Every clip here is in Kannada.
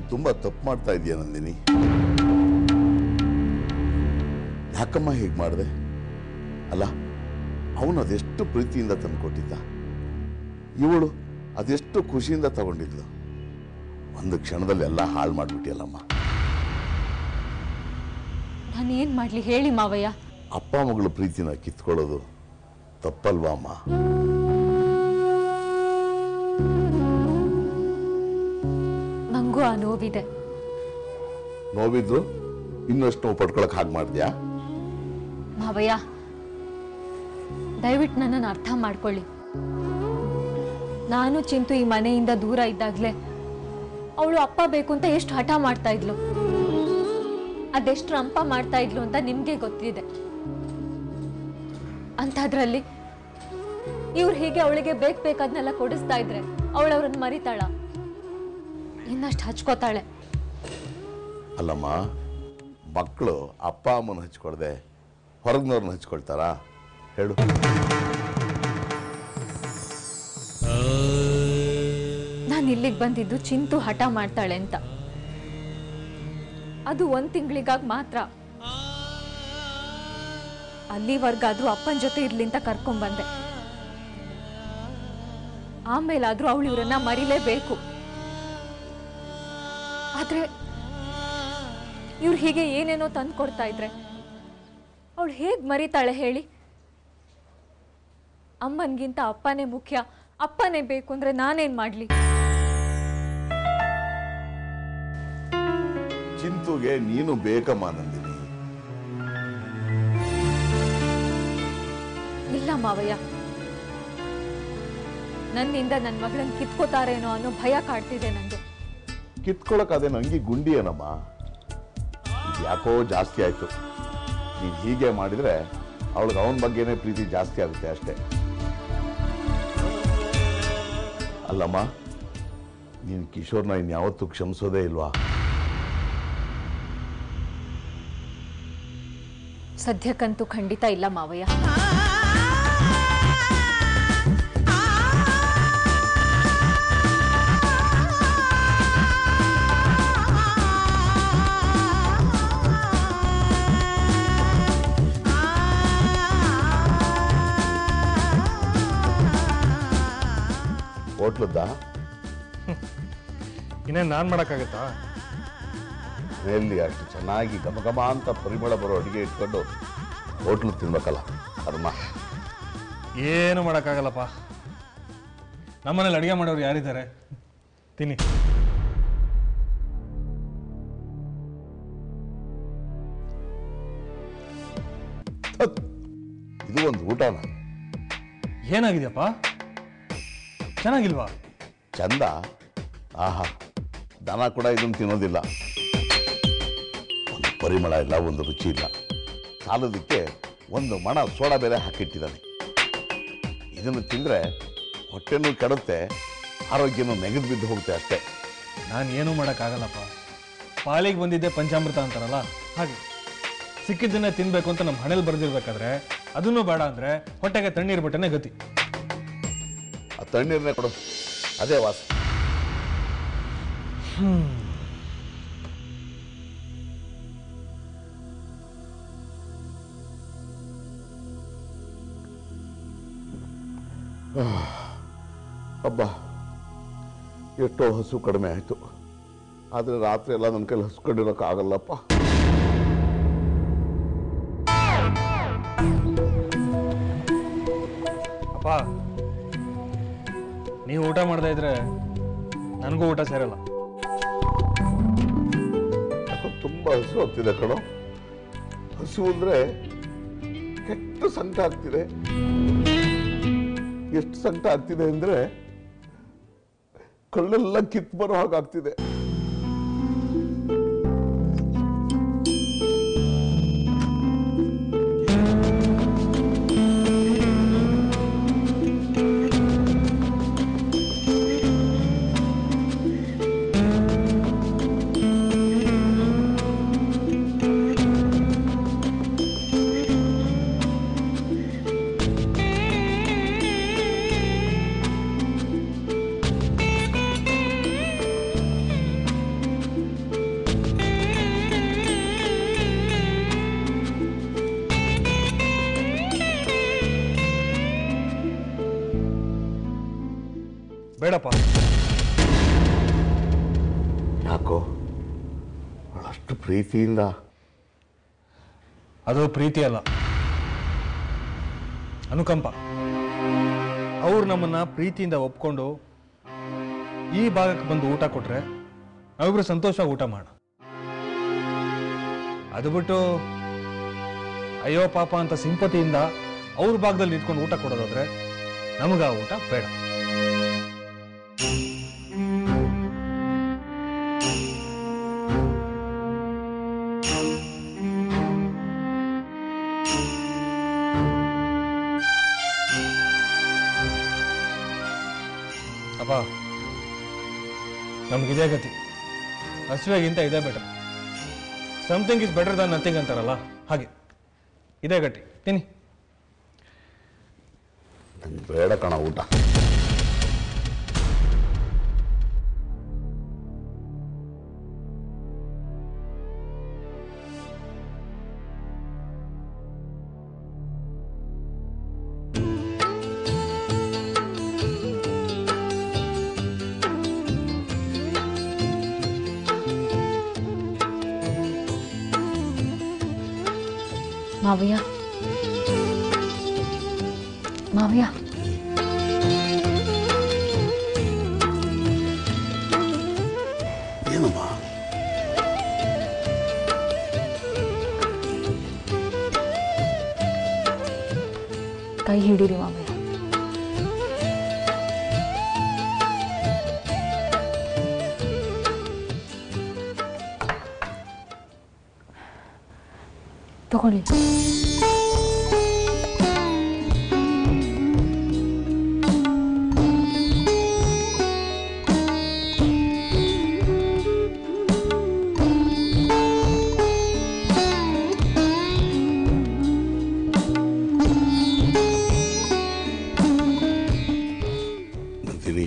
ತುಂಬಾ ತಪ್ಪು ಮಾಡ್ತಾ ಇದೀಯ ನಂದಿನಿ ಯಾಕಮ್ಮ ಹೀಗೆ ಮಾಡಿದೆ ಅಲ್ಲ ಅವನು ಅದೆಷ್ಟು ಪ್ರೀತಿಯಿಂದ ತಂದುಕೊಟ್ಟಿದ್ದ ಇವಳು ಅದೆಷ್ಟು ಖುಷಿಯಿಂದ ತಗೊಂಡಿದ್ಲು ಒಂದು ಕ್ಷಣದಲ್ಲಿ ಎಲ್ಲ ಹಾಳು ಮಾಡ್ಬಿಟ್ಟಿಯಲ್ಲಮ್ಮ ನಾನು ಏನ್ ಮಾಡ್ಲಿ ಹೇಳಿ ಮಾವಯ್ಯ ಅಪ್ಪ ಮಗಳ ಪ್ರೀತಿನ ಕಿತ್ಕೊಳ್ಳೋದು ತಪ್ಪಲ್ವಾ ಅಮ್ಮ ನಂಗೂ ಆ ನೋವಿದೆ ನೋವಿದ್ರು ಇನ್ನಷ್ಟು ನೋವು ಪಡ್ಕೊಳಕ್ ಹಾಗೆ ಮಾಡಿದ್ಯಾ ಮಾವಯ್ಯ ದಯವಿಟ್ಟು ನನ್ನನ್ನು ಅರ್ಥ ಮಾಡ್ಕೊಳ್ಳಿ ನಾನು ಚಿಂತು ಈ ಮನೆಯಿಂದ ದೂರ ಇದ್ದಾಗ್ಲೇ ಅವಳು ಅಪ್ಪ ಬೇಕು ಅಂತ ಎಷ್ಟು ಹಠ ಮಾಡ್ತಾ ಇದ್ಲು ಅದೆಷ್ಟು ರಂಪ ಮಾಡ್ತಾ ಇದ್ಲು ಅಂತ ನಿಮ್ಗೆ ಗೊತ್ತಿದೆ ಅಂಥದ್ರಲ್ಲಿ ಇವ್ರು ಹೀಗೆ ಅವಳಿಗೆ ಬೇಕು ಬೇಕಾದ್ನೆಲ್ಲ ಕೊಡಿಸ್ತಾ ಇದ್ರೆ ಅವಳು ಅವ್ರನ್ನ ಮರಿತಾಳ ಇನ್ನಷ್ಟು ಹಚ್ಕೋತಾಳೆ ಅಲ್ಲಮ್ಮ ಮಕ್ಕಳು ಅಪ್ಪ ಅಮ್ಮನ ಹಚ್ಕೊಳ್ದೆ ಹೊರಗ್ನವ್ರನ್ನ ಹಚ್ಕೊಳ್ತಾರಾ ಹೇಳು ನಾನು ಇಲ್ಲಿಗೆ ಬಂದಿದ್ದು ಚಿಂತು ಹಠ ಮಾಡ್ತಾಳೆ ಅಂತ ಅದು ಒಂದ್ ತಿಂಗಳಿಗಾಗ್ ಮಾತ್ರ ಅಲ್ಲಿವರ್ಗಾದ್ರೂ ಅಪ್ಪನ ಜೊತೆ ಇರ್ಲಿ ಅಂತ ಕರ್ಕೊಂಡ್ ಬಂದೆ ಆಮೇಲಾದ್ರೂ ಅವಳು ಇವ್ರನ್ನ ಮರಿಲೇಬೇಕು ಆದ್ರೆ ಇವ್ರು ಹೀಗೆ ಏನೇನೋ ತಂದು ಕೊಡ್ತಾ ಇದ್ರೆ ಅವಳು ಹೇಗ್ ಮರಿತಾಳೆ ಹೇಳಿ ಅಮ್ಮನ್ಗಿಂತ ಅಪ್ಪನೇ ಮುಖ್ಯ ಅಪ್ಪನೇ ಬೇಕು ಅಂದ್ರೆ ನಾನೇನ್ ಮಾಡ್ಲಿ ಚಿಂತುಗೆ ನೀನು ಬೇಕಮ್ಮ ನಂದಿನಿ ಇಲ್ಲ ಮಾವಯ್ಯ ನನ್ನಿಂದ ನನ್ನ ಮಗಳನ್ನ ಕಿತ್ಕೋತಾರೇನೋ ಅನ್ನೋ ಭಯ ಕಾಡ್ತಿದೆ ನಂಗೆ ಕಿತ್ಕೊಳಕ್ ಅದೇನು ಅಂಗಿ ಗುಂಡಿ ಏನಮ್ಮ ಇದು ಯಾಕೋ ಜಾಸ್ತಿ ಆಯ್ತು ನೀನ್ ಹೀಗೆ ಮಾಡಿದ್ರೆ ಅವಳಿಗೆ ಅವನ ಬಗ್ಗೆನೇ ಪ್ರೀತಿ ಜಾಸ್ತಿ ಆಗುತ್ತೆ ಅಷ್ಟೇ ಅಲ್ಲಮ್ಮ ನೀನು ಕಿಶೋರ್ನ ಇನ್ಯಾವತ್ತೂ ಕ್ಷಮಿಸೋದೇ ಇಲ್ವಾ ಸದ್ಯಕ್ಕಂತೂ ಖಂಡಿತ ಇಲ್ಲ ಮಾವಯ್ಯ ಹೋಟ್ಲದ್ದ ಇನ್ನೇನು ನಾನು ಮಾಡೋಕ್ಕಾಗತ್ತಾ ಮನೆಯಲ್ಲಿ ಅಷ್ಟು ಚೆನ್ನಾಗಿ ಘಮ ಘಮ ಅಂತ ಪರಿಮಳ ಬರೋ ಅಡುಗೆ ಇಟ್ಕೊಂಡು ಹೋಟ್ಲು ತಿನ್ಬೇಕಲ್ಲ ಕರ್ಮ ಏನು ಮಾಡೋಕ್ಕಾಗಲ್ಲಪ್ಪ ನಮ್ಮನೇಲಿ ಅಡುಗೆ ಮಾಡೋರು ಯಾರಿದ್ದಾರೆ ತಿನ್ನಿ ಥತ್. ಇದು ಒಂದು ಊಟನ ಏನಾಗಿದೆಯಪ್ಪ ಚೆನ್ನಾಗಿಲ್ವಾ ಚಂದ ಆಹಾ ದನ ಕೂಡ ಇದನ್ನು ತಿನ್ನೋದಿಲ್ಲ ಒಂದು ಪರಿಮಳ ಇಲ್ಲ ಒಂದು ರುಚಿ ಇಲ್ಲ ಸಾಲದಕ್ಕೆ ಒಂದು ಮಣ ಸೋಡಾ ಬೇರೆ ಹಾಕಿಟ್ಟಿದ್ದಾನೆ ಇದನ್ನು ತಿಂದರೆ ಹೊಟ್ಟೆನೂ ಕೆಡುತ್ತೆ ಆರೋಗ್ಯನೂ ನೆಗೆದು ಬಿದ್ದು ಹೋಗುತ್ತೆ ಅಷ್ಟೇ ನಾನು ಏನೂ ಮಾಡೋಕ್ಕಾಗಲ್ಲಪ್ಪ ಪಾಲಿಗೆ ಬಂದಿದ್ದೆ ಪಂಚಾಮೃತ ಅಂತಾರಲ್ಲ ಹಾಗೆ ಸಿಕ್ಕಿದ್ದನ್ನೇ ತಿನ್ನಬೇಕು ಅಂತ ನಮ್ಮ ಹಣೆಯಲ್ಲಿ ಬರೆದಿರ್ಬೇಕಾದ್ರೆ ಅದನ್ನೂ ಬೇಡ ಅಂದರೆ ಹೊಟ್ಟೆಗೆ ತಣ್ಣೀರು ಬಿಟ್ಟನೆ ಗತಿ ಆ ತಣ್ಣೀರನ್ನೇ ಕೊಡು ಅದೇ ವಾಸ ಹಬ್ಬ ಎಷ್ಟೋ ಹಸು ಕಡಿಮೆ ಆಯಿತು ಆದರೆ ರಾತ್ರಿ ಎಲ್ಲ ನನ್ನ ಕೈಲಿ ಹಸ್ಕೊಂಡಿರೋಕೆ ಆಗಲ್ಲಪ್ಪ ಅಪ್ಪ ನೀವು ಊಟ ಮಾಡ್ತಾ ಇದ್ರೆ ನನಗೂ ಊಟ ಸೇರಲ್ಲ ಯಾಕೋ ತುಂಬಾ ಹಸು ಆಗ್ತಿದೆ ಕಣೋ ಹಸು ಅಂದ್ರೆ ಕೆಟ್ಟ ಸಂಕಟ ಆಗ್ತಿದೆ ಎಷ್ಟು ಸಂಕಟ ಆಗ್ತಿದೆ ಅಂದ್ರೆ ಕಳ್ಳೆಲ್ಲ ಕಿತ್ ಬರೋ ಹಾಗಾಗ್ತಿದೆ ಬೇಡಪ್ಪ ಯಾಕೋ ಅವಳಷ್ಟು ಪ್ರೀತಿಯಿಂದ ಅದು ಪ್ರೀತಿ ಅಲ್ಲ ಅನುಕಂಪ ಅವ್ರು ನಮ್ಮನ್ನ ಪ್ರೀತಿಯಿಂದ ಒಪ್ಕೊಂಡು ಈ ಭಾಗಕ್ಕೆ ಬಂದು ಊಟ ಕೊಟ್ರೆ ನಾವಿಬ್ರು ಸಂತೋಷ ಊಟ ಮಾಡ ಅದು ಬಿಟ್ಟು ಅಯ್ಯೋ ಪಾಪ ಅಂತ ಸಿಂಪತಿಯಿಂದ ಅವ್ರ ಭಾಗದಲ್ಲಿ ನಿಂತ್ಕೊಂಡು ಊಟ ಕೊಡೋದಾದ್ರೆ ನಮಗ ಆ ಊಟ ಬೇಡ ಅಪ್ಪ ನಮ್ಗಿದೇ ಗತಿ ಹಸಿವೆಗಿಂತ ಇದೇ better something is better than nothing ಅಂತಾರಲ್ಲ ಹಾಗೆ ಇದೇ ಗಟ್ಟಿ ತಿನ್ನಿ ನಂಗೆ ಬೇಡ ಕಣ ಊಟ ಮಾವಯ್ಯ ಮಾವಯ್ಯ ಏನಮ್ಮ ಕೈ ಹಿಡೀರಿ ಮಾವಯ್ಯ ತಗೊಳ್ಳಿ ನಂದಿನಿ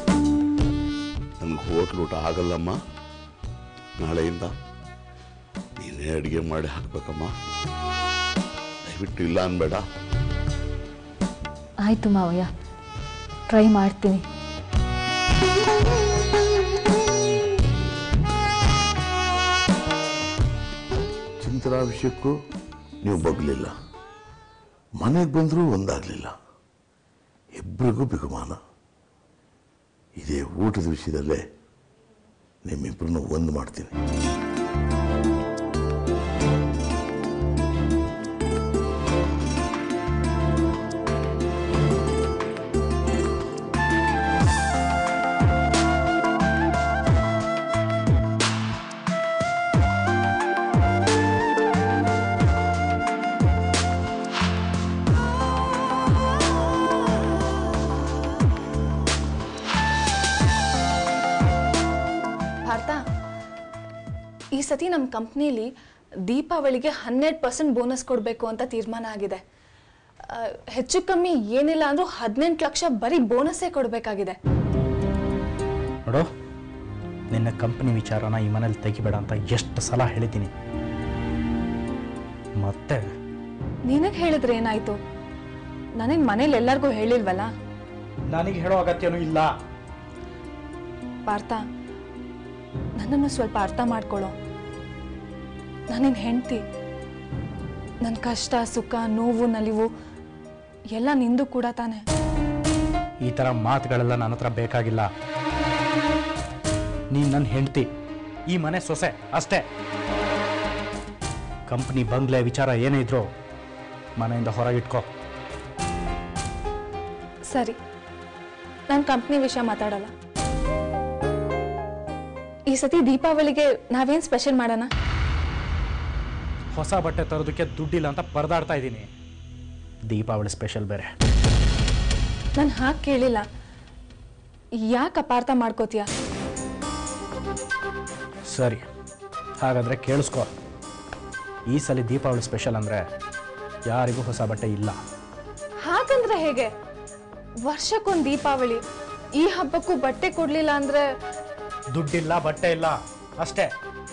ನನಗೆ ಹೋಟ್ಲ್ ಊಟ ಆಗಲ್ಲಮ್ಮ ನಾಳೆಯಿಂದ ನೀನೇ ಅಡುಗೆ ಮಾಡಿ ಹಾಕ್ಬೇಕಮ್ಮ ದಯವಿಟ್ಟು ಇಲ್ಲ ಅನ್ಬೇಡ ಆಯ್ತು ಮಾವಯ್ಯ ಟ್ರೈ ಮಾಡ್ತೀನಿ ಚಿಂತನಾ ವಿಷಯಕ್ಕೂ ನೀವು ಬಗ್ಲಿಲ್ಲ ಮನೆಗೆ ಬಂದರೂ ಒಂದಾಗಲಿಲ್ಲ ಇಬ್ಬರಿಗೂ ಬಿಗುಮಾನ ಇದೇ ಊಟದ ವಿಷಯದಲ್ಲೇ ನಿಮ್ಮಿಬ್ಬರನ್ನು ಒಂದು ಮಾಡ್ತೀನಿ ಭಾರತ ಈ ಸತಿ ನಮ್ಮ ಕಂಪ್ನಿಲಿ ದೀಪಾವಳಿಗೆ ಹನ್ನೆರಡು ಪರ್ಸೆಂಟ್ ಬೋನಸ್ ಕೊಡಬೇಕು ಅಂತ ತೀರ್ಮಾನ ಆಗಿದೆ ಆ, ಹೆಚ್ಚು ಕಮ್ಮಿ ಏನಿಲ್ಲ ಅಂದ್ರೂ ಹದಿನೆಂಟು ಲಕ್ಷ ಬರೀ ಬೋನಸ್ಸೇ ಕೊಡಬೇಕಾಗಿದೆ ನೋಡು ನಿನ್ನ ಕಂಪ್ನಿ ವಿಚಾರನ ಈ ಮನೇಲಿ ತೆಗಿಬೇಡ ಅಂತ ಎಷ್ಟು ಸಲ ಹೇಳಿದ್ದೀನಿ ಮತ್ತೆ ನಿನಗೆ ಹೇಳಿದ್ರೆ ಏನಾಯ್ತು ನನಗೆ ಮನೇಲಿ ಎಲ್ಲರಿಗೂ ಹೇಳಿಲ್ವಲ್ಲ ನನಗೆ ಹೇಳೋ ಅಗತ್ಯನೂ ಇಲ್ಲ ಪಾರ್ಥ ನನ್ನನ್ನು ಸ್ವಲ್ಪ ಅರ್ಥ ಮಾಡ್ಕೊಳ್ಳೋ ನಾನಿನ್ ಹೆಂಡ್ತಿ ನನ್ನ ಕಷ್ಟ ಸುಖ ನೋವು ನಲಿವು ಎಲ್ಲ ನಿಂದು ಕೂಡ ತಾನೆ ಈ ಥರ ಮಾತುಗಳೆಲ್ಲ ನನ್ನ ಹತ್ರ ಬೇಕಾಗಿಲ್ಲ ನೀನು ನನ್ನ ಹೆಂಡ್ತಿ ಈ ಮನೆ ಸೊಸೆ ಅಷ್ಟೇ ಕಂಪ್ನಿ ಬಂಗ್ಲೆ ವಿಚಾರ ಏನೇ ಇದ್ರು ಮನೆಯಿಂದ ಹೊರಗಿಟ್ಕೋ ಸರಿ ನಾನು ಕಂಪ್ನಿ ವಿಷಯ ಮಾತಾಡಲ್ಲ ಈ ಸತಿ ದೀಪಾವಳಿಗೆ ನಾವೇನ್ ಸ್ಪೆಷಲ್ ಮಾಡೋಣ ಹೊಸ ಬಟ್ಟೆ ತರೋದಕ್ಕೆ ದುಡ್ಡಿಲ್ಲ ಅಂತ ಪರದಾಡ್ತಾ ಇದ್ದೀನಿ ದೀಪಾವಳಿ ಸ್ಪೆಷಲ್ ಬೇರೆ ನಾನು ಹಾಗೆ ಕೇಳಿಲ್ಲ ಯಾಕೆ ಅಪಾರ್ಥ ಮಾಡ್ಕೋತೀಯ ಸರಿ ಹಾಗಾದರೆ ಕೇಳಿಸ್ಕೊ ಈ ಸಲ ದೀಪಾವಳಿ ಸ್ಪೆಷಲ್ ಅಂದರೆ ಯಾರಿಗೂ ಹೊಸ ಬಟ್ಟೆ ಇಲ್ಲ ಹಾಗಂದ್ರೆ ಹೇಗೆ ವರ್ಷಕ್ಕೊಂದು ದೀಪಾವಳಿ ಈ ಹಬ್ಬಕ್ಕೂ ಬಟ್ಟೆ ಕೊಡ್ಲಿಲ್ಲ ಅಂದ್ರೆ ದುಡ್ಡಿಲ್ಲ ಬಟ್ಟೆ ಇಲ್ಲ ಅಷ್ಟೇ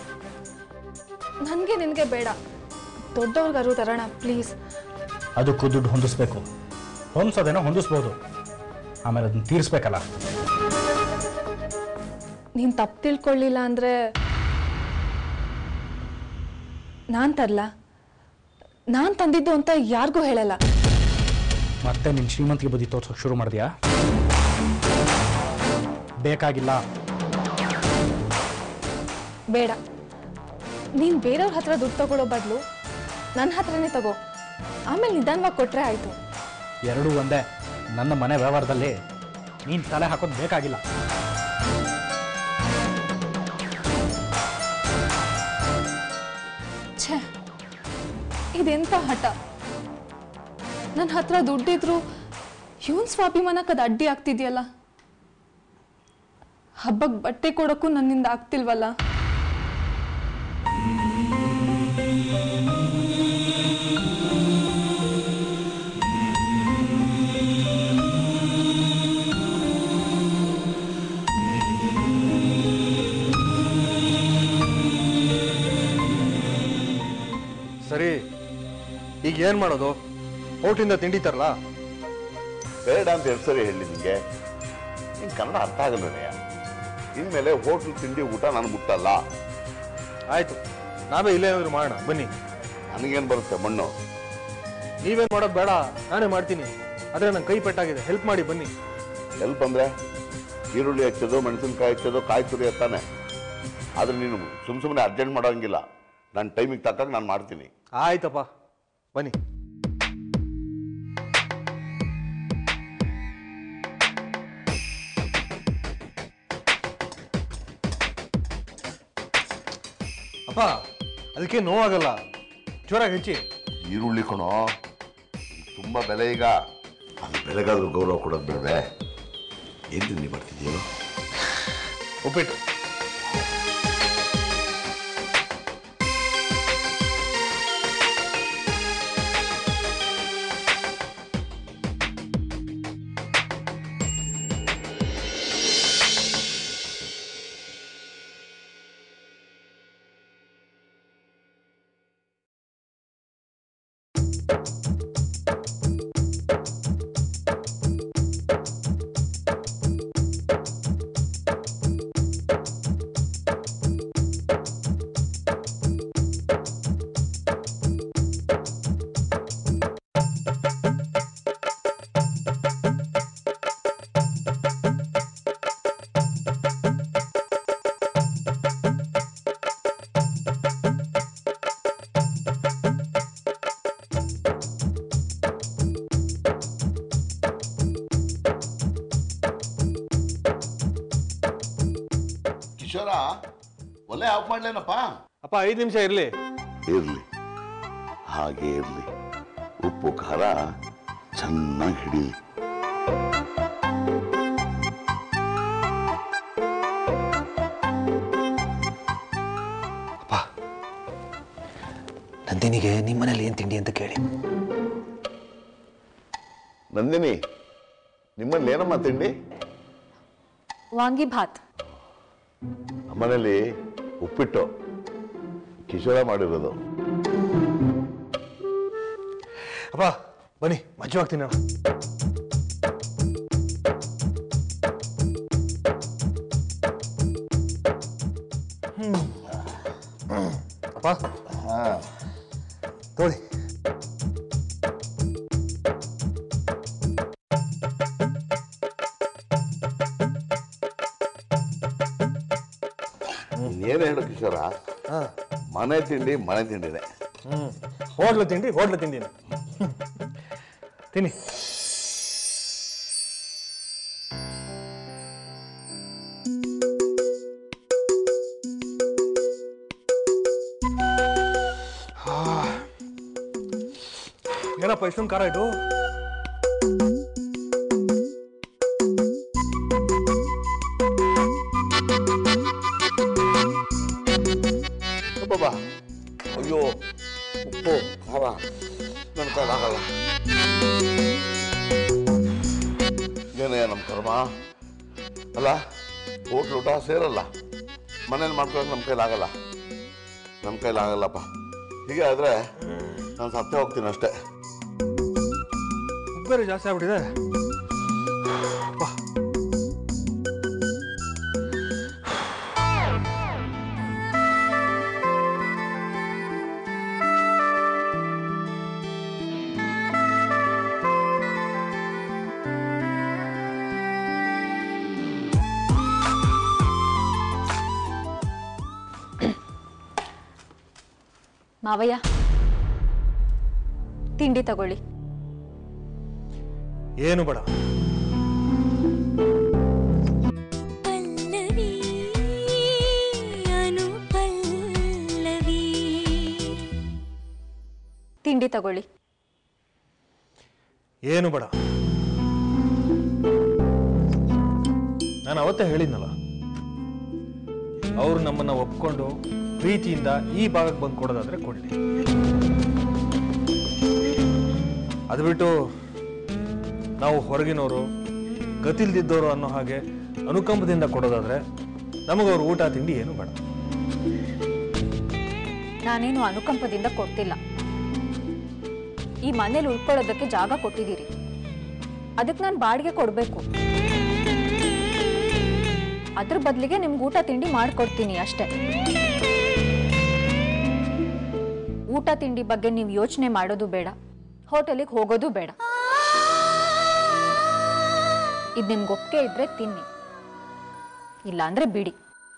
ನನಗೆ ನಿನಗೆ ಬೇಡ ದೊಡ್ಡವ್ರಿಗಾರು ತರೋಣ ಪ್ಲೀಸ್ ಅದಕ್ಕೂ ದುಡ್ಡು ಹೊಂದಿಸ್ಬೇಕು ಹೊಂದಿಸೋದೇನೋ ಹೊಂದಿಸ್ಬೋದು ಆಮೇಲೆ ಅದನ್ನ ತೀರಿಸ್ಬೇಕಲ್ಲ ನೀನು ತಪ್ಪು ತಿಳ್ಕೊಳ್ಳಿಲ್ಲ ಅಂದರೆ ನಾನು ತರಲ್ಲ ನಾನು ತಂದಿದ್ದು ಅಂತ ಯಾರಿಗೂ ಹೇಳಲ್ಲ ಮತ್ತೆ ನಿನ್ನ ಶ್ರೀಮಂತಿಗೆ ಬುದ್ಧಿ ತೋರ್ಸೋಕೆ ಶುರು ಮಾಡಿದ್ಯಾ ಬೇಕಾಗಿಲ್ಲ ಬೇಡ ನೀನು ಬೇರೆಯವ್ರ ಹತ್ರ ದುಡ್ಡು ತಗೊಳ್ಳೋ ಬದಲು ನನ್ನ ಹತ್ರನೇ ತಗೋ ಆಮೇಲೆ ನಿಧಾನವಾಗಿ ಕೊಟ್ಟರೆ ಆಯಿತು ಎರಡೂ ಒಂದೇ ನನ್ನ ಮನೆ ವ್ಯವಹಾರದಲ್ಲಿ ನೀನು ತಲೆ ಹಾಕೋದು ಬೇಕಾಗಿಲ್ಲ ಛೇ ಇದೆಂಥ ಹಠ ನನ್ನ ಹತ್ರ ದುಡ್ಡಿದ್ರು ಇವನ್ ಸ್ವಾಭಿಮಾನಕ್ಕೆ ಅದು ಅಡ್ಡಿ ಆಗ್ತಿದೆಯಲ್ಲ ಹಬ್ಬಕ್ಕೆ ಬಟ್ಟೆ ಕೊಡೋಕ್ಕೂ ನನ್ನಿಂದ ಆಗ್ತಿಲ್ವಲ್ಲ ಸರಿ ಈಗ ಏನು ಮಾಡೋದು ಹೋಟ್ಲಿಂದ ತಿಂಡಿ ತರಲ್ಲ ಬೇಡ ಅಂತ ಎರಡು ಸರಿ ಹೇಳಿ ನಿಮಗೆ ನಿಂಗೆ ಕನ್ನಡ ಅರ್ಥ ಆಗಲ್ಲನೇ ಇನ್ಮೇಲೆ ಹೋಟ್ಲ್ ತಿಂಡಿ ಊಟ ನಾನು ಮುಟ್ಟಲ್ಲ ಆಯ್ತು ನಾವೇ ಇಲ್ಲೇ ಏನಾದ್ರು ಮಾಡೋಣ ಬನ್ನಿ ನನಗೇನು ಬರುತ್ತೆ ಮಣ್ಣು ನೀವೇನು ಮಾಡೋದು ಬೇಡ ನಾನೇ ಮಾಡ್ತೀನಿ ಆದರೆ ನನ್ನ ಕೈ ಪೆಟ್ಟಾಗಿದೆ ಹೆಲ್ಪ್ ಮಾಡಿ ಬನ್ನಿ ಎಲ್ಲಿ ಬಂದರೆ ಈರುಳ್ಳಿ ಹಚ್ಚೋದು ಮೆಣಸಿನ್ಕಾಯಿ ಹಚ್ಚೋದು ಕಾಯಿ ತುರಿ ಹತ್ತಾನೆ ಆದರೆ ನೀನು ಸುಮ್ಮ ಸುಮ್ಮನೆ ಅರ್ಜೆಂಟ್ ಮಾಡೋಂಗಿಲ್ಲ ನನ್ನ ಟೈಮಿಗೆ ತಕ್ಕಾಗ ನಾನು ಮಾಡ್ತೀನಿ ಆಯ್ತಪ್ಪ ಬನ್ನಿ ಅಪ್ಪ ಅದಕ್ಕೆ ನೋವಾಗಲ್ಲ ಜೋರಾಗಿ ಹೆಚ್ಚಿ ಈರುಳ್ಳಿ ಕಣೋ ತುಂಬ ಬೆಲೆ ಈಗ ಅದು ಬೆಲೆಗಾದ್ರೂ ಗೌರವ ಕೊಡೋದು ಬೇಡವೆ ಏನು ತಿಂಡಿ ಮಾಡ್ತಿದ್ದೀಯೋ ಉಪ್ಪಿಟ್ಟು ಕಿಶೋರ ಒಲೆ ಆಫ್ ಮಾಡ್ಲೇನಪ್ಪ ಅಪ್ಪ ಐದು ನಿಮಿಷ ಇರಲಿ ಇರಲಿ ಹಾಗೆ ಇರಲಿ ಉಪ್ಪು ಖಾರ ಚೆನ್ನಾಗಿ ಹಿಡೀಲಿ ನಂದಿನಿಗೆ ನಿಮ್ಮ ಮನೇಲಿ ಏನು ತಿಂಡಿ ಅಂತ ಕೇಳಿ ನಂದಿನಿ ನಿಮ್ಮಲ್ಲಿ ಏನಮ್ಮ ತಿಂಡಿ ವಾಂಗಿ ಭಾತ್ ನಮ್ಮನೇಲಿ ಉಪ್ಪಿಟ್ಟು ಕಿಶೋರ ಮಾಡಿರೋದು ಅಪ್ಪ ಬನ್ನಿ ಮಜ್ಜು ತಿನ್ನೋಣ ಹ್ಮ್. ಅಪ್ಪ ತೋಳಿ ಏನು ಹೇಳು ಕಿಶೋರ ಹಾಂ ಮನೆ ತಿಂಡಿ ಮನೆ ತಿಂಡಿನೇ ಹ್ಞೂ ಹೋಟ್ಲು ತಿಂಡಿ ಹೋಟ್ಲು ತಿಂಡಿನ ತಿನ್ನಿ ಆ. ಏನಪ್ಪ ಇಷ್ಟೊಂದು ಖಾರ ಆಯ್ತು ಬಾಬಾ ಅಯ್ಯೋ ಉಪ್ಪು ಖಾರ ನನ್ನ ಕೈಲಾಗಲ್ಲ ಏನೇ ನಮ್ಮ ಕರ್ಮ ಅಲ್ಲ ಹೋಟ್ಲು ಊಟ ಸೇರಲ್ಲ ಮನೇಲಿ ಮಾಡ್ಕೊಳ್ಳೋಕೆ ನಮ್ಮ ಕೈಲಾಗಲ್ಲ ನಮ್ಮ ಕೈಲಾಗಲ್ಲಪ್ಪ ಹೀಗೆ ಆದರೆ ನಾನು ಸತ್ತೇ ಹೋಗ್ತೀನಿ ಅಷ್ಟೇ ಉಪ್ಪು ಬೇರೆ ಜಾಸ್ತಿ ಆಗ್ಬಿಟ್ಟಿದೆ ಅಪ್ಪ. ಮಾವಯ್ಯ ತಿಂಡಿ ತಗೊಳ್ಳಿ ಏನು ಬೇಡ ಪಲ್ಲವಿ ಅನುಪಲ್ಲವಿ ತಿಂಡಿ ತಗೊಳ್ಳಿ ಏನು ಬೇಡ ನಾನು ಅವತ್ತೇ ಹೇಳಿದ್ನಲ್ಲ ಅವರು ನಮ್ಮನ್ನ ಒಪ್ಕೊಂಡು ಪ್ರೀತಿಯಿಂದ ಈ ಭಾಗಕ್ಕೆ ಬಂದು ಕೊಡೋದಾದ್ರೆ ಕೊಡಲಿ ಅದು ಬಿಟ್ಟು ನಾವು ಹೊರಗಿನವರು ಗತಿಲ್ದಿದ್ದವರು ಅನ್ನೋ ಹಾಗೆ ಅನುಕಂಪದಿಂದ ಕೊಡೋದಾದ್ರೆ ನಮಗವ್ರ ಊಟ ತಿಂಡಿ ಏನು ಬೇಡ ನಾನೇನು ಅನುಕಂಪದಿಂದ ಕೊಡ್ತಿಲ್ಲ ಈ ಮನೇಲಿ ಉಳ್ಕೊಳ್ಳೋದಕ್ಕೆ ಜಾಗ ಕೊಟ್ಟಿದ್ದೀರಿ ಅದಕ್ಕೆ ನಾನು ಬಾಡಿಗೆ ಕೊಡಬೇಕು ಅದ್ರ ಬದಲಿಗೆ ನಿಮ್ಗೆ ಊಟ ತಿಂಡಿ ಮಾಡ್ಕೊಡ್ತೀನಿ ಅಷ್ಟೇ ಊಟ ತಿಂಡಿ ಬಗ್ಗೆ ನೀವು ಯೋಚನೆ ಮಾಡೋದು ಬೇಡ ಹೋಟೆಲಿಗೆ ಹೋಗೋದು ಬೇಡ ಇದು ನಿಮ್ಗೆ ಒಪ್ಪಿಗೆ ಇದ್ರೆ ತಿನ್ನಿ ಇಲ್ಲಾಂದ್ರೆ ಬಿಡಿ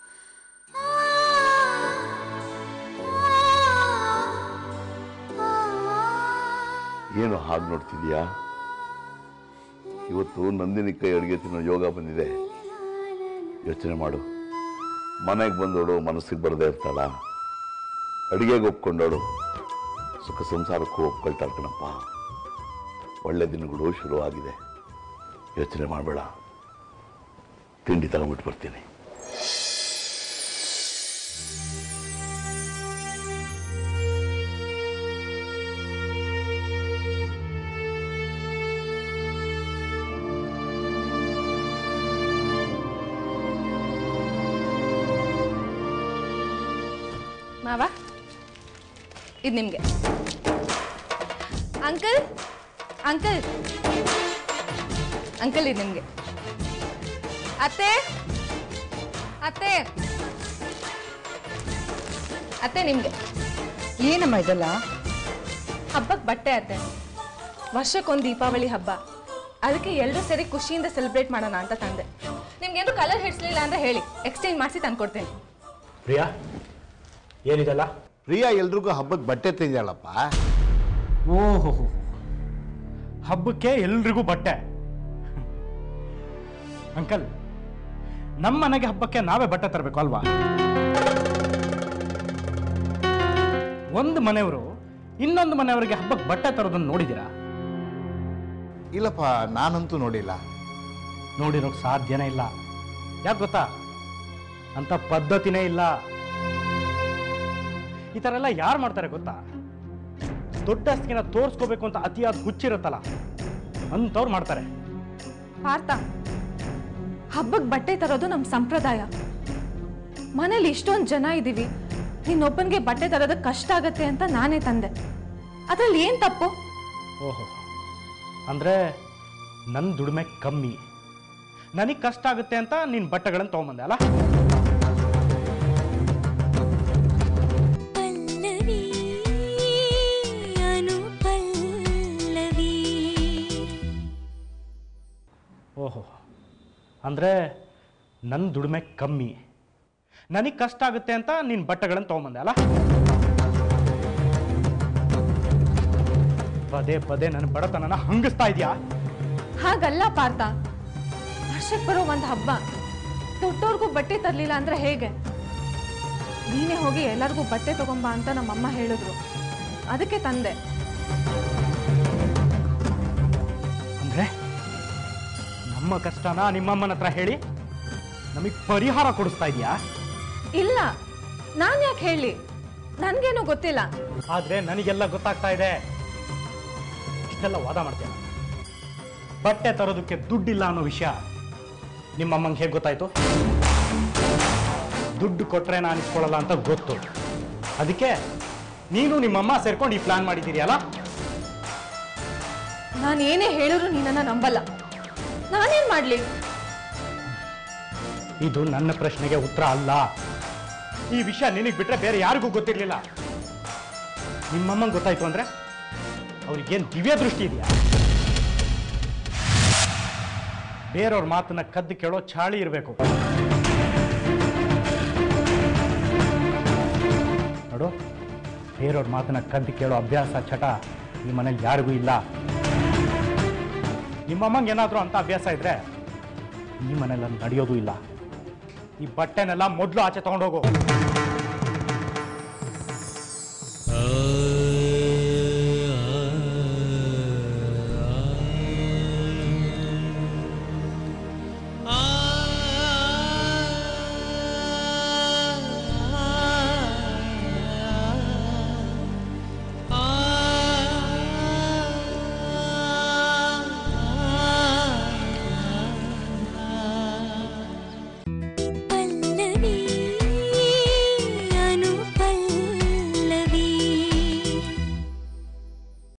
ಏನು ಹಾಗೆ ನೋಡ್ತಿದ್ಯಾ ಇವತ್ತು ನಂದಿನಿ ಕೈ ಅಡುಗೆ ತಿನ್ನೋ ಯೋಗ ಬಂದಿದೆ ಯೋಚನೆ ಮಾಡು ಮನೆಗೆ ಬಂದೋಡು ಮನಸ್ಸಿಗೆ ಬರದೇ ಇರ್ತಾಳ ಅಡುಗೆಗೆ ಒಪ್ಕೊಂಡೋಳು ಸುಖ ಸಂಸಾರಕ್ಕೂ ಒಪ್ಕೊಳ್ತಾಳೆ ಕಣಪ್ಪ ಒಳ್ಳೆ ದಿನಗಳು ಶುರುವಾಗಿದೆ ಯೋಚನೆ ಮಾಡಬೇಡ ತಿಂಡಿ ತಗೊಂಬಿಟ್ಟು ಬರ್ತೀನಿ ಮಾವ ಇದು ನಿಮಗೆ ಅಂಕಲ್ ಅಂಕಲ್ ಅಂಕಲ್ ಇದು ನಿಮಗೆ ಅತ್ತೆ ಅತ್ತೆ ಅತ್ತೆ ನಿಮಗೆ ಏನಮ್ಮ ಇದೆಲ್ಲ ಹಬ್ಬಕ್ಕೆ ಬಟ್ಟೆ ಅತ್ತೆ ವರ್ಷಕ್ಕೊಂದು ದೀಪಾವಳಿ ಹಬ್ಬ ಅದಕ್ಕೆ ಎಲ್ಲರೂ ಸೇರಿ ಖುಷಿಯಿಂದ ಸೆಲೆಬ್ರೇಟ್ ಮಾಡೋಣ ಅಂತ ತಂದೆ ನಿಮ್ಗೇನು ಕಲರ್ ಹಿಡಿಸ್ಲಿಲ್ಲ ಅಂದ್ರೆ ಹೇಳಿ ಎಕ್ಸ್ಚೇಂಜ್ ಮಾಡಿಸಿ ತಂದ್ಕೊಡ್ತೇನೆ ಪ್ರಿಯಾ ಏನಿದೆಲ್ಲ ಪ್ರಿಯಾ ಎಲ್ರಿಗೂ ಹಬ್ಬಕ್ಕೆ ಬಟ್ಟೆ ತಂದಿದ್ದಾಳಪ್ಪ ಓಹೋ ಹಬ್ಬಕ್ಕೆ ಎಲ್ರಿಗೂ ಬಟ್ಟೆ ಅಂಕಲ್ ನಮ್ಮ ಮನೆಗೆ ಹಬ್ಬಕ್ಕೆ ನಾವೇ ಬಟ್ಟೆ ತರಬೇಕು ಅಲ್ವಾ ಒಂದು ಮನೆಯವರು ಇನ್ನೊಂದು ಮನೆಯವರಿಗೆ ಹಬ್ಬಕ್ಕೆ ಬಟ್ಟೆ ತರೋದನ್ನು ನೋಡಿದ್ದೀರಾ ಇಲ್ಲಪ್ಪ ನಾನಂತೂ ನೋಡಿಲ್ಲ ನೋಡಿರೋಕ್ ಸಾಧ್ಯನೇ ಇಲ್ಲ ಯಾಕೆ ಗೊತ್ತಾ ಅಂತ ಪದ್ಧತಿನೇ ಇಲ್ಲ ಈ ಥರ ಎಲ್ಲ ಯಾರು ಮಾಡ್ತಾರೆ ಗೊತ್ತಾ ದೊಡ್ಡಸ್ತಿನ ತೋರಿಸ್ಕೋಬೇಕು ಅಂತ ಅತಿಯಾದ ಹುಚ್ಚಿರುತ್ತಲ್ಲ ಅಂಥವ್ರು ಮಾಡ್ತಾರೆ ಪಾರ್ಥ ಹಬ್ಬಕ್ಕೆ ಬಟ್ಟೆ ತರೋದು ನಮ್ಮ ಸಂಪ್ರದಾಯ ಮನೇಲಿ ಇಷ್ಟೊಂದು ಜನ ಇದ್ದೀವಿ ನಿನ್ನೊಬ್ಬನಿಗೆ ಬಟ್ಟೆ ತರೋದಕ್ಕೆ ಕಷ್ಟ ಆಗತ್ತೆ ಅಂತ ನಾನೇ ತಂದೆ ಅದ್ರಲ್ಲಿ ಏನು ತಪ್ಪು ಓಹೋ ಅಂದರೆ ನನ್ನ ದುಡಿಮೆ ಕಮ್ಮಿ ನನಗೆ ಕಷ್ಟ ಆಗುತ್ತೆ ಅಂತ ನೀನು ಬಟ್ಟೆಗಳನ್ನು ತೊಗೊಂಬಂದೆ ಅಲ್ಲ ಪಲ್ಲವಿ ಅನುಪಲ್ಲವಿ ಓಹೋ ಅಂದರೆ ನನ್ನ ದುಡಿಮೆ ಕಮ್ಮಿ ನನಗೆ ಕಷ್ಟ ಆಗುತ್ತೆ ಅಂತ ನೀನು ಬಟ್ಟೆಗಳನ್ನು ತೊಗೊಂಬಂದೆ ಅಲ್ಲ ಪದೇ ಪದೇ ನನ್ನ ಬಡತನನ ಹಂಗಿಸ್ತಾ ಇದೆಯಾ ಹಾಗಲ್ಲ ಪಾರ್ಥ ವರ್ಷಕ್ಕೆ ಬರೋ ಒಂದು ಹಬ್ಬ ದೊಡ್ಡವ್ರಿಗೂ ಬಟ್ಟೆ ತರಲಿಲ್ಲ ಅಂದ್ರೆ ಹೇಗೆ ನೀನೇ ಹೋಗಿ ಎಲ್ಲರಿಗೂ ಬಟ್ಟೆ ತಗೊಂಬ ಅಂತ ನಮ್ಮಮ್ಮ ಹೇಳಿದ್ರು ಅದಕ್ಕೆ ತಂದೆ ಅಂದರೆ ನಮ್ಮ ಕಷ್ಟನ ನಿಮ್ಮಮ್ಮನ ಹತ್ರ ಹೇಳಿ ನಮಗೆ ಪರಿಹಾರ ಕೊಡಿಸ್ತಾ ಇದೆಯಾ ಇಲ್ಲ ನಾನು ಯಾಕೆ ಹೇಳಿ ನನಗೇನು ಗೊತ್ತಿಲ್ಲ ಆದರೆ ನನಗೆಲ್ಲ ಗೊತ್ತಾಗ್ತಾ ಇದೆ ಇಷ್ಟೆಲ್ಲ ವಾದ ಮಾಡ್ತೀಯ ಬಟ್ಟೆ ತರೋದಕ್ಕೆ ದುಡ್ಡಿಲ್ಲ ಅನ್ನೋ ವಿಷಯ ನಿಮ್ಮಮ್ಮಂಗೆ ಹೇಗೆ ಗೊತ್ತಾಯ್ತು ದುಡ್ಡು ಕೊಟ್ರೆ ನಾನು ಇಸ್ಕೊಳ್ಳಲ್ಲ ಅಂತ ಗೊತ್ತು ಅದಕ್ಕೆ ನೀನು ನಿಮ್ಮಮ್ಮ ಸೇರ್ಕೊಂಡು ಈ ಪ್ಲಾನ್ ಮಾಡಿದ್ದೀರಿ ಅಲ್ಲ ನಾನು ಏನೇ ಹೇಳಿದ್ರು ನೀನನ್ನ ನಂಬಲ್ಲ ನಾನೇನ್ ಮಾಡ್ಲಿ ಇದು ನನ್ನ ಪ್ರಶ್ನೆಗೆ ಉತ್ತರ ಅಲ್ಲ ಈ ವಿಷಯ ನಿನಗೆ ಬಿಟ್ರೆ ಬೇರೆ ಯಾರಿಗೂ ಗೊತ್ತಿರಲಿಲ್ಲ ನಿಮ್ಮಮ್ಮಂಗೆ ಗೊತ್ತಾಯ್ತು ಅಂದ್ರೆ ಅವ್ರಿಗೇನು ದಿವ್ಯ ದೃಷ್ಟಿ ಇದೆಯಾ ಬೇರೆಯವ್ರ ಮಾತನ್ನ ಕದ್ದು ಕೇಳೋ ಚಾಳಿ ಇರಬೇಕು ನೋಡು ಬೇರೆಯವ್ರ ಮಾತನ್ನ ಕದ್ದು ಕೇಳೋ ಅಭ್ಯಾಸ ಚಟ ಈ ಮನೇಲಿ ಯಾರಿಗೂ ಇಲ್ಲ ನಿಮ್ಮಮ್ಮಂಗೆ ಏನಾದರೂ ಅಂತ ಅಭ್ಯಾಸ ಇದ್ರೆ ಈ ಮನೇಲಿ ಅದು ನಡೆಯೋದು ಇಲ್ಲ ಈ ಬಟ್ಟೆನೆಲ್ಲ ಮೊದಲು ಆಚೆ ತಗೊಂಡೋಗು